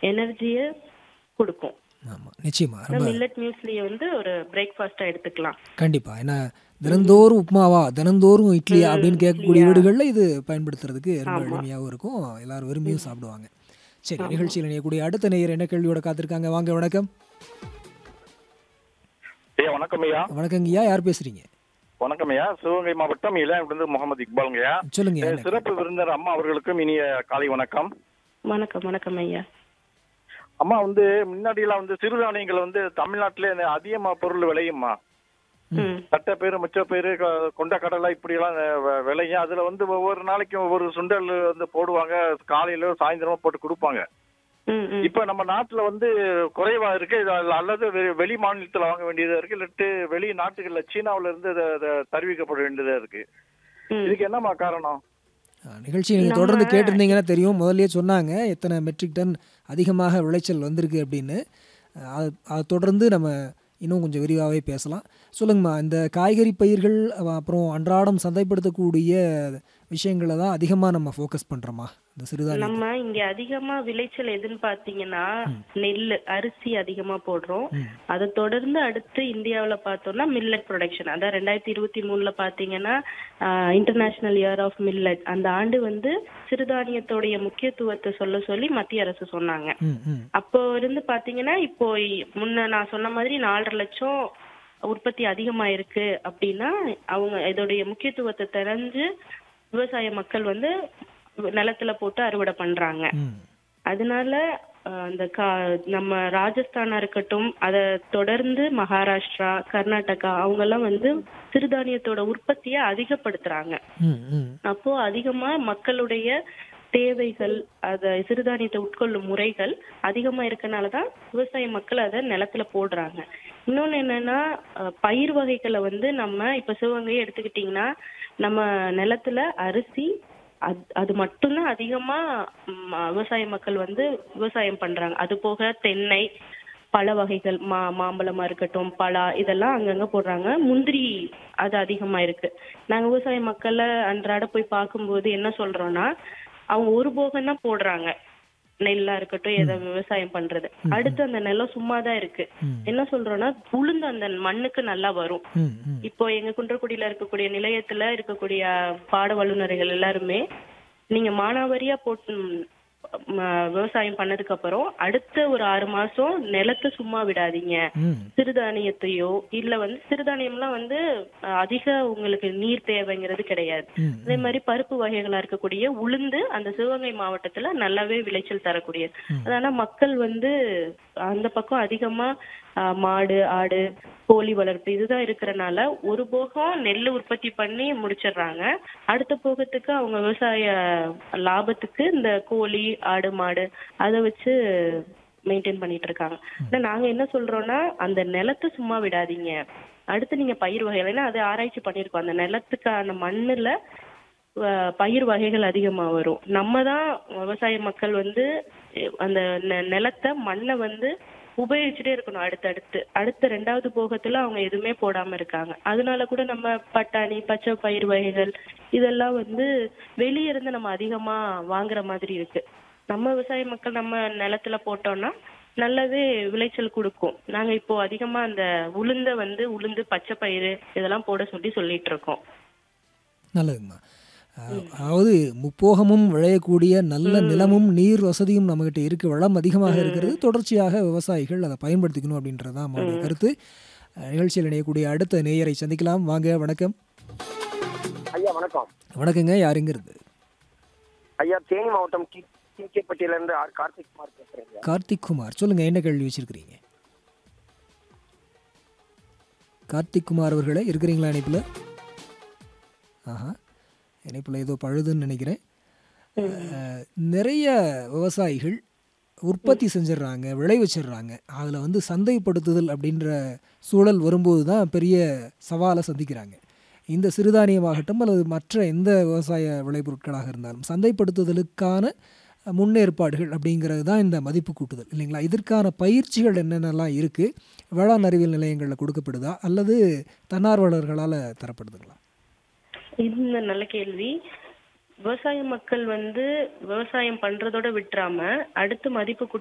எனர்ஜியை கொடுக்கும் ஆமாம் நிச்சயமா ரொம்ப மில்லட் மியூஸ்லியை வந்து ஒரு பிரேக்ஃபாஸ்டா எடுத்துக்கலாம் கண்டிப்பா ஏன்னா தினந்தோறும் உப்மாவா தினந்தோறும் இட்லியா அப்படின்னு கேட்கக்கூடிய வீடுகளில் இது பயன்படுத்துறதுக்கு ரொம்ப எளிமையாகவும் இருக்கும் எல்லாரும் விரும்பியும் சாப்பிடுவாங்க சரி நிகழ்ச்சியில் இணையக்கூடிய அடுத்த நேயர் என்ன கேள்வியோட காத்திருக்காங்க வாங்க வணக்கம் ஐயா வணக்கம் ஐயா வணக்கங்கய்யா யார் பேசுறீங்க வணக்கம் ஐயா சிவகங்கை மாவட்டம் இளையாண்டிலிருந்து முகமது இக்பாலுங்க ஐயா சொல்லுங்க அஹ், என்ன சிறப்பு விருந்தினர் அம்மா அவர்களுக்கும் இனிய காலை வணக்கம் வணக்கம் வணக்கம் ஐயா அம்மா வந்து முன்னாடியெல்லாம் வந்து சிறுதானியங்கள் வந்து தமிழ்நாட்டிலே அதிகமா பொருள் விளையும்மா ம் தட்டைப்பயிறு முச்சப்பயிறு க- கொண்ட கடலை இப்படி எல்லாம் வ- விளையும் அதுல வந்து ஒவ்வொரு நாளைக்கும் ஒவ்வொரு சுண்டல் வந்து போடுவாங்க காலையில சாயந்தரமா போட்டு கொடுப்பாங்க ம் ம் இப்ப நம்ம நாட்டுல வந்து குறைவா இருக்கு இது அல்ல- அல்லது வெ- வெளி மாநிலத்துல வாங்க வேண்டியதா இருக்கு இல்லாட்டு வெளி நாட்டுகள்ல சீனாவுல இருந்து இத- இத தருவிக்கப்பட வேண்டியதா இருக்கு ம் இதுக்கு என்னம்மா காரணம் ஆ, நிகழ்ச்சி நீங்கள் தொடர்ந்து கேட்டிருந்தீங்கன்னா தெரியும் முதல்லயே சொன்னாங்க எத்தனை மெட்ரிக் டன் அதிகமாக விளைச்சல் வந்திருக்கு அப்படின்னு அஹ், அது அதை தொடர்ந்து நம்ம இன்னும் கொஞ்சம் விரிவாகவே பேசலாம் சொல்லுங்கம்மா இந்த காய்கறி பயிர்கள் அஹ், அப்புறம் அன்றாடம் சந்தைப்படுத்தக்கூடிய விஷயங்களை தான் அதிகமாக நம்ம ஃபோக்கஸ் பண்ணுறோமா இந்த சிறுதானியம் நம்ம இங்க அதிகமா விளைச்சல் எதுன்னு பாத்தீங்கன்னா நெல் அரிசி அதிகமா போடுறோம் அதை தொடர்ந்து அடுத்து இந்தியாவுல பார்த்தோம்னா மில்லட் ப்ரொடக்ஷன் அதான் ரெண்டாயிரத்தி இருபத்தி மூணுல பாத்தீங்கன்னா இன்டர்நேஷனல் இயர் ஆஃப் மில்லட் அந்த ஆண்டு வந்து சிறுதானியத்தோடைய முக்கியத்துவத்தை சொல்ல சொல்லி மத்திய அரசு சொன்னாங்க ம் ம் அப்போ இருந்து பாத்தீங்கன்னா இப்போ இ- முன்ன நான் சொன்ன மாதிரி நாலரை லட்சம் உற்பத்தி அதிகமா இருக்கு அப்படின்னா அவங்க இதோடைய முக்கியத்துவத்தை தெரிஞ்சு விவசாய மக்கள் வந்து நிலத்துல போட்டு அறுவடை பண்றாங்க ம் அதனால அஹ், அந்த கா நம்ம ராஜஸ்தானா இருக்கட்டும் அதை தொடர்ந்து மகாராஷ்டிரா கர்நாடகா அவங்க எல்லாம் வந்து சிறுதானியத்தோட உற்பத்தியை அதிகப்படுத்துறாங்க ம் ம் அப்போ அதிகமா மக்களுடைய தேவைகள் அத சிறுதானியத்தை உட்கொள்ளும் முறைகள் அதிகமா இருக்கனால தான் விவசாய மக்கள் அதை நிலத்துல போடுறாங்க இன்னொன்னு என்னன்னா அஹ், பயிர் வகைகளை வந்து நம்ம இப்ப சிவகங்கையை எடுத்துக்கிட்டீங்கன்னா நம்ம நிலத்துல அரிசி அது அது மட்டும்தான் அதிகமா ம், விவசாய மக்கள் வந்து விவசாயம் பண்றாங்க அது போக தென்னை பழ வகைகள் மா மாம்பழமா இருக்கட்டும் பலா இதெல்லாம் அங்கங்க போடுறாங்க முந்திரி அது அதிகமா இருக்கு நாங்க விவசாய மக்களை அன்றாட போய் பார்க்கும்போது என்ன சொல்றோம்னா அவங்க ஒரு போகம் தான் போடுறாங்க நெல்லா இருக்கட்டும் எதை விவசாயம் பண்றது அடுத்து அந்த நிலம் சும்மா தான் இருக்கு என்ன சொல்றோம்னா உளுந்து அந்த மண்ணுக்கு நல்லா வரும் ம் ம் இப்போ எங்க குன்றக்குடியில இருக்கக்கூடிய நிலையத்துல இருக்கக்கூடிய பாட வல்லுநர்கள் எல்லாருமே நீங்க மானாவாரியா போட்டு ம், ம, விவசாயம் பண்ணதுக்கு அப்புறம் அடுத்த ஒரு ஆறு மாசம் நிலத்தை சும்மா விடாதீங்க ம் சிறுதானியத்தையோ இல்ல வந்து சிறுதானியம்லாம் வந்து அஹ், அதிக உங்களுக்கு நீர் தேவைங்கிறது கிடையாது ம் அதே மாதிரி பருப்பு வகைகளா இருக்கக்கூடிய உளுந்து அந்த சிவகங்கை மாவட்டத்துல நல்லாவே விளைச்சல் தரக்கூடியது ஆனா மக்கள் வந்து அந்த பக்கம் அதிகமா ஆஹ், மாடு ஆடு கோழி வளர்ப்பு இதுதான் இருக்கிறனால ஒரு போகம் நெல் உற்பத்தி பண்ணி முடிச்சிடுறாங்க அடுத்த போகத்துக்கு அவங்க விவசாய லாபத்துக்கு இந்த கோழி ஆடு மாடு அதை வச்சு மெயின்டைன் பண்ணிட்டு இருக்காங்க ஆனா நாங்க என்ன சொல்றோம்னா அந்த நிலத்தை சும்மா விடாதீங்க அடுத்து நீங்க பயிர் வகைகள் ஏன்னா அதை ஆராய்ச்சி பண்ணிருக்கோம் அந்த நிலத்துக்கான மண்ணுல அஹ், பயிர் வகைகள் அதிகமா வரும் நம்ம தான் விவசாய மக்கள் வந்து அஹ், அந்த நெ- நிலத்தை மண்ணை வந்து உபயோகிச்சுட்டே இருக்கணும் அடுத்தடுத்து அடுத்த ரெண்டாவது போகத்துல அவங்க எதுவுமே போடாம இருக்காங்க அதனால கூட நம்ம பட்டாணி பச்சை பயிர் வகைகள் இதெல்லாம் வந்து வெளிய இருந்து நம்ம அதிகமா வாங்குற மாதிரி இருக்கு நம்ம விவசாய மக்கள் நம்ம நிலத்துல போட்டோம்னா நல்லாவே விளைச்சல் கொடுக்கும் நாங்க இப்போ அதிகமா அந்த உளுந்த வந்து உளுந்து பச்சை பயிறு இதெல்லாம் போட சொல்லி சொல்லிட்டு இருக்கோம் நல்லதுங்கம்மா அஹ், அதாவது முப்போகமும் விளையக்கூடிய நல்ல நிலமும் நீர் வசதியும் நம்மகிட்ட இருக்கு வளம் அதிகமாக இருக்கிறது தொடர்ச்சியாக விவசாயிகள் அதை பயன்படுத்திக்கணும் அப்படின்றது தான் நம்மளுடைய கருத்து அஹ், நிகழ்ச்சியில் இணையக்கூடிய அடுத்த நேயரை சந்திக்கலாம் வாங்க வணக்கம் ஐயா வணக்கம் வணக்கங்க யாருங்கிறது ஐயா தேனி மாவட்டம் டி டிகேப்பட்டியில இருந்து ஆர் கார்த்திக் குமார் பேசுறேன் ஐயா. கார்த்திக் குமார் சொல்லுங்க என்ன கேள்வி வச்சிருக்கிறீங்க கார்த்திக் குமார் அவர்களே இருக்கிறீங்களா இணைப்பில் ஆஹா இணைப்பில் ஏதோ பழுதுன்னு நினைக்கிறேன் அஹ், நிறைய விவசாயிகள் உற்பத்தி செஞ்சிடுறாங்க விளைவிச்சிடுறாங்க அதில் வந்து சந்தைப்படுத்துதல் அப்படின்ற சூழல் வரும்போது தான் பெரிய சவாலை சந்திக்கிறாங்க இந்த சிறுதானியமாகட்டும் அல்லது மற்ற எந்த விவசாய விளைபொருட்களாக இருந்தாலும் சந்தைப்படுத்துதலுக்கான முன்னேற்பாடுகள் அப்படிங்கிறது தான் இந்த மதிப்பு கூட்டுதல் இல்லைங்களா இதற்கான பயிற்சிகள் என்னென்னலாம் இருக்குது வேளாண் அறிவியல் நிலையங்களில் கொடுக்கப்படுதா அல்லது தன்னார்வலர்களால் தரப்படுதுங்களா இது நல்ல கேள்வி விவசாய மக்கள் வந்து விவசாயம் பண்றதோட விட்டுறாம அடுத்து மதிப்பு